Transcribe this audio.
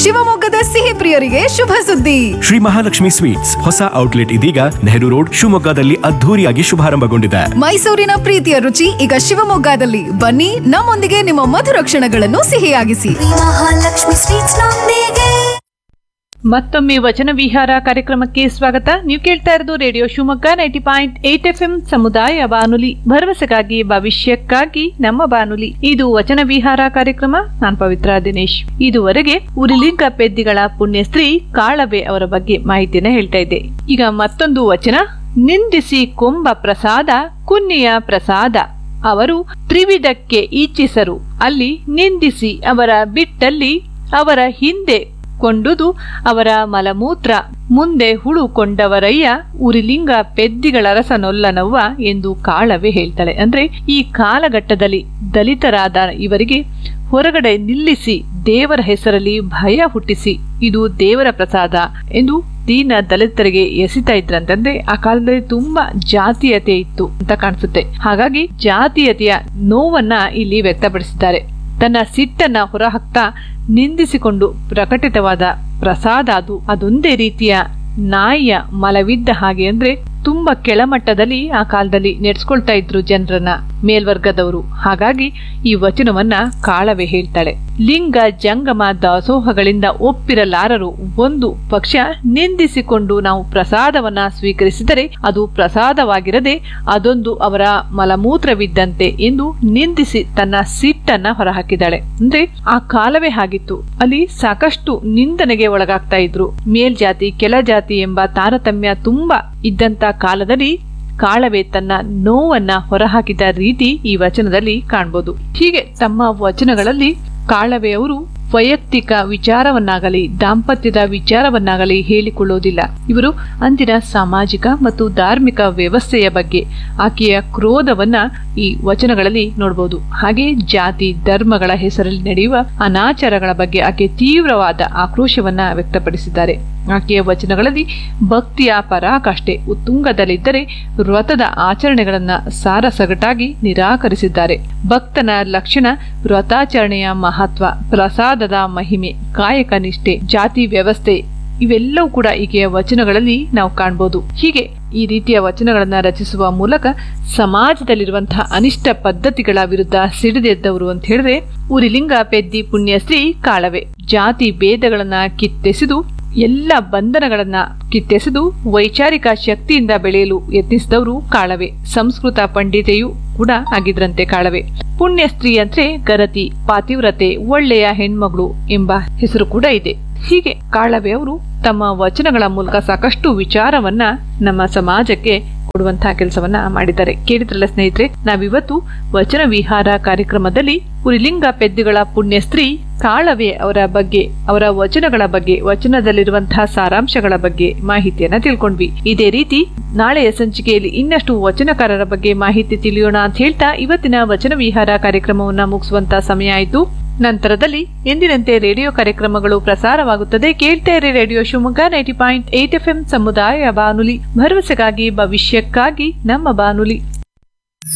ಶಿವಮೊಗ್ಗದ ಸಿಹಿ ಪ್ರಿಯರಿಗೆ ಶುಭ ಸುದ್ದಿ ಶ್ರೀ ಮಹಾಲಕ್ಷ್ಮಿ ಸ್ವೀಟ್ಸ್ ಹೊಸ ಔಟ್ಲೆಟ್ ಇದೀಗ ನೆಹರು ರೋಡ್ ಶಿವಮೊಗ್ಗದಲ್ಲಿ ಅದ್ಧೂರಿಯಾಗಿ ಶುಭಾರಂಭಗೊಂಡಿದೆ ಮೈಸೂರಿನ ಪ್ರೀತಿಯ ರುಚಿ ಈಗ ಶಿವಮೊಗ್ಗದಲ್ಲಿ ಬನ್ನಿ ನಮ್ಮೊಂದಿಗೆ ನಿಮ್ಮ ಮಧುರ ಕ್ಷಣಗಳನ್ನು ಸಿಹಿಯಾಗಿಸಿ ಮಹಾಲಕ್ಷ್ಮಿ ಸ್ವೀಟ್ಸ್ ನೊಂದಿಗೆ ಮತ್ತೊಮ್ಮೆ ವಚನ ವಿಹಾರ ಕಾರ್ಯಕ್ರಮಕ್ಕೆ ಸ್ವಾಗತ ನೀವು ಕೇಳ್ತಾ ಇರೋದು radio Shivamogga ninety point eight F M ಸಮುದಾಯ ಬಾನುಲಿ ಭರವಸೆಗಾಗಿ ಭವಿಷ್ಯಕ್ಕಾಗಿ ನಮ್ಮ ಬಾನುಲಿ ಇದು ವಚನ ವಿಹಾರ ಕಾರ್ಯಕ್ರಮ ನಾನ್ ಪವಿತ್ರ ದಿನೇಶ್ ಇದುವರೆಗೆ ಉರಿಲಿಂಗ ಪೆದ್ದಿಗಳ ಪುಣ್ಯಸ್ತ್ರೀ ಕಾಳವೆ ಅವರ ಬಗ್ಗೆ ಮಾಹಿತಿಯನ್ನ ಹೇಳ್ತಾ ಇದ್ದೆ ಈಗ ಮತ್ತೊಂದು ವಚನ ನಿಂದಿಸಿ ಕೊಂಬ ಪ್ರಸಾದ ಕುನ್ನಿಯ ಪ್ರಸಾದ ಅವರು ತ್ರಿವಿಧಕ್ಕೆ ಈಚ್ಛಿಸರು ಅಲ್ಲಿ ನಿಂದಿಸಿ ಅವರ ಬಿಟ್ಟಲ್ಲಿ ಅವರ ಹಿಂದೆ ಕೊಂಡುದು ಅವರ ಮಲಮೂತ್ರ ಮುಂದೆ ಹುಳು ಕೊಂಡವರಯ್ಯ ಉರಿಲಿಂಗ ಪೆದ್ದಿಗಳ ರಸನೊಲ್ಲನವ್ವ ಎಂದು ಕಾಳವೆ ಹೇಳ್ತಾಳೆ ಅಂದ್ರೆ ಈ ಕಾಲಘಟ್ಟದಲ್ಲಿ ದಲಿತರಾದ ಇವರಿಗೆ ಹೊರಗಡೆ ನಿಲ್ಲಿಸಿ ದೇವರ ಹೆಸರಲ್ಲಿ ಭಯ ಹುಟ್ಟಿಸಿ ಇದು ದೇವರ ಪ್ರಸಾದ ಎಂದು ದೀನ ದಲಿತರಿಗೆ ಎಸಿತಾ ಇದ್ರಂತಂದ್ರೆ ಆ ಕಾಲದಲ್ಲಿ ತುಂಬಾ ಜಾತೀಯತೆ ಇತ್ತು ಅಂತ ಕಾಣಿಸುತ್ತೆ ಹಾಗಾಗಿ ಜಾತೀಯತೆಯ ನೋವನ್ನ ಇಲ್ಲಿ ವ್ಯಕ್ತಪಡಿಸಿದ್ದಾರೆ ತನ್ನ ಸಿಟ್ಟನ್ನ ಹೊರಹಾಕ್ತಾ ನಿಂದಿಸಿಕೊಂಡು ಪ್ರಕಟಿತವಾದ ಪ್ರಸಾದ ಅದು ಅದೊಂದೇ ರೀತಿಯ ನಾಯಿಯ ಮಲವಿದ್ದ ಹಾಗೆ ಅಂದ್ರೆ ತುಂಬಾ ಕೆಳಮಟ್ಟದಲ್ಲಿ ಆ ಕಾಲದಲ್ಲಿ ನಡೆಸ್ಕೊಳ್ತಾ ಇದ್ರು ಜನರನ್ನ ಮೇಲ್ವರ್ಗದವರು ಹಾಗಾಗಿ ಈ ವಚನವನ್ನ ಕಾಳವೆ ಹೇಳ್ತಾಳೆ ಲಿಂಗ ಜಂಗಮ ದಾಸೋಹಗಳಿಂದ ಒಪ್ಪಿರಲಾರರು ಒಂದು ಪಕ್ಷ ನಿಂದಿಸಿಕೊಂಡು ನಾವು ಪ್ರಸಾದವನ್ನ ಸ್ವೀಕರಿಸಿದರೆ ಅದು ಪ್ರಸಾದವಾಗಿರದೆ ಅದೊಂದು ಅವರ ಮಲಮೂತ್ರವಿದ್ದಂತೆ ಎಂದು ನಿಂದಿಸಿ ತನ್ನ ಸಿಟ್ಟನ್ನ ಹೊರಹಾಕಿದ್ದಾಳೆ ಅಂದ್ರೆ ಆ ಕಾಲವೇ ಹಾಗಿತ್ತು ಅಲ್ಲಿ ಸಾಕಷ್ಟು ನಿಂದನೆಗೆ ಒಳಗಾಗ್ತಾ ಇದ್ರು ಮೇಲ್ಜಾತಿ ಕೆಳಜಾತಿ ಎಂಬ ತಾರತಮ್ಯ ತುಂಬಾ ಇದ್ದಂತ ಕಾಲದಲ್ಲಿ ಕಾಳವೆ ತನ್ನ ನೋವನ್ನ ಹೊರಹಾಕಿದ ರೀತಿ ಈ ವಚನದಲ್ಲಿ ಕಾಣ್ಬೋದು ಹೀಗೆ ತಮ್ಮ ವಚನಗಳಲ್ಲಿ ಕಾಳವೆಯವರು ವೈಯಕ್ತಿಕ ವಿಚಾರವನ್ನಾಗಲಿ ದಾಂಪತ್ಯದ ವಿಚಾರವನ್ನಾಗಲಿ ಹೇಳಿಕೊಳ್ಳುವುದಿಲ್ಲ ಇವರು ಅಂದಿನ ಸಾಮಾಜಿಕ ಮತ್ತು ಧಾರ್ಮಿಕ ವ್ಯವಸ್ಥೆಯ ಬಗ್ಗೆ ಆಕೆಯ ಕ್ರೋಧವನ್ನ ಈ ವಚನಗಳಲ್ಲಿ ನೋಡಬಹುದು ಹಾಗೆ ಜಾತಿ ಧರ್ಮಗಳ ಹೆಸರಲ್ಲಿ ನಡೆಯುವ ಅನಾಚಾರಗಳ ಬಗ್ಗೆ ಆಕೆ ತೀವ್ರವಾದ ಆಕ್ರೋಶವನ್ನ ವ್ಯಕ್ತಪಡಿಸಿದ್ದಾರೆ ಆಕೆಯ ವಚನಗಳಲ್ಲಿ ಭಕ್ತಿಯ ಪರಾಕಾಷ್ಠೆ ಉತ್ತುಂಗದಲ್ಲಿದ್ದರೆ ವ್ರತದ ಆಚರಣೆಗಳನ್ನ ಸಾರಸಗಟಾಗಿ ನಿರಾಕರಿಸಿದ್ದಾರೆ ಭಕ್ತನ ಲಕ್ಷಣ ವ್ರತಾಚರಣೆಯ ಮಹತ್ವ ಪ್ರಸಾದದ ಮಹಿಮೆ ಕಾಯಕ ನಿಷ್ಠೆ ಜಾತಿ ವ್ಯವಸ್ಥೆ ಇವೆಲ್ಲವೂ ಕೂಡ ಈಕೆಯ ವಚನಗಳಲ್ಲಿ ನಾವು ಕಾಣ್ಬೋದು ಹೀಗೆ ಈ ರೀತಿಯ ವಚನಗಳನ್ನ ರಚಿಸುವ ಮೂಲಕ ಸಮಾಜದಲ್ಲಿರುವಂತಹ ಅನಿಷ್ಟ ಪದ್ಧತಿಗಳ ವಿರುದ್ಧ ಸಿಡಿದೆದ್ದವರು ಅಂತ ಹೇಳಿದ್ರೆ ಉರಿಲಿಂಗ ಪೆದ್ದಿ ಪುಣ್ಯಶ್ರೀ ಕಾಳವೆ ಜಾತಿ ಭೇದಗಳನ್ನ ಕಿತ್ತೆಸೆದು ಎಲ್ಲ ಬಂಧನಗಳನ್ನ ಕಿತ್ತೆಸೆದು ವೈಚಾರಿಕ ಶಕ್ತಿಯಿಂದ ಬೆಳೆಯಲು ಯತ್ನಿಸಿದವರು ಕಾಳವೆ ಸಂಸ್ಕೃತ ಪಂಡಿತೆಯೂ ಕೂಡ ಆಗಿದ್ರಂತೆ ಕಾಳವೆ ಪುಣ್ಯ ಸ್ತ್ರೀ ಅಂದ್ರೆ ಗರತಿ ಪಾತಿವ್ರತೆ ಒಳ್ಳೆಯ ಹೆಣ್ಮಗಳು ಎಂಬ ಹೆಸರು ಕೂಡ ಇದೆ ಹೀಗೆ ಕಾಳವೆ ಅವರು ತಮ್ಮ ವಚನಗಳ ಮೂಲಕ ಸಾಕಷ್ಟು ವಿಚಾರವನ್ನ ನಮ್ಮ ಸಮಾಜಕ್ಕೆ ಕೊಡುವಂತಹ ಕೆಲಸವನ್ನ ಮಾಡಿದ್ದಾರೆ ಕೇಳಿದ್ರಲ್ಲ ಸ್ನೇಹಿತರೆ ನಾವಿವತ್ತು ವಚನ ವಿಹಾರ ಕಾರ್ಯಕ್ರಮದಲ್ಲಿ ಉರಿಲಿಂಗ ಪೆದ್ದುಗಳ ಪುಣ್ಯ ಸ್ತ್ರೀ ಕಾಳವೆ ಅವರ ಬಗ್ಗೆ ಅವರ ವಚನಗಳ ಬಗ್ಗೆ ವಚನದಲ್ಲಿರುವಂತಹ ಸಾರಾಂಶಗಳ ಬಗ್ಗೆ ಮಾಹಿತಿಯನ್ನ ತಿಳ್ಕೊಂಡ್ವಿ ಇದೇ ರೀತಿ ನಾಳೆಯ ಸಂಚಿಕೆಯಲ್ಲಿ ಇನ್ನಷ್ಟು ವಚನಕಾರರ ಬಗ್ಗೆ ಮಾಹಿತಿ ತಿಳಿಯೋಣ ಅಂತ ಹೇಳ್ತಾ ಇವತ್ತಿನ ವಚನ ವಿಹಾರ ಕಾರ್ಯಕ್ರಮವನ್ನ ಮುಗಿಸುವಂತ ಸಮಯ ಆಯಿತು ನಂತರದಲ್ಲಿ ಎಂದಿನಂತೆ ರೇಡಿಯೋ ಕಾರ್ಯಕ್ರಮಗಳು ಪ್ರಸಾರವಾಗುತ್ತದೆ ಕೇಳ್ತಾ ಇರಿ radio Shivamogga ninety point eight F ಸಮುದಾಯ ಬಾನುಲಿ ಭರವಸೆಗಾಗಿ ಭವಿಷ್ಯಕ್ಕಾಗಿ ನಮ್ಮ ಬಾನುಲಿ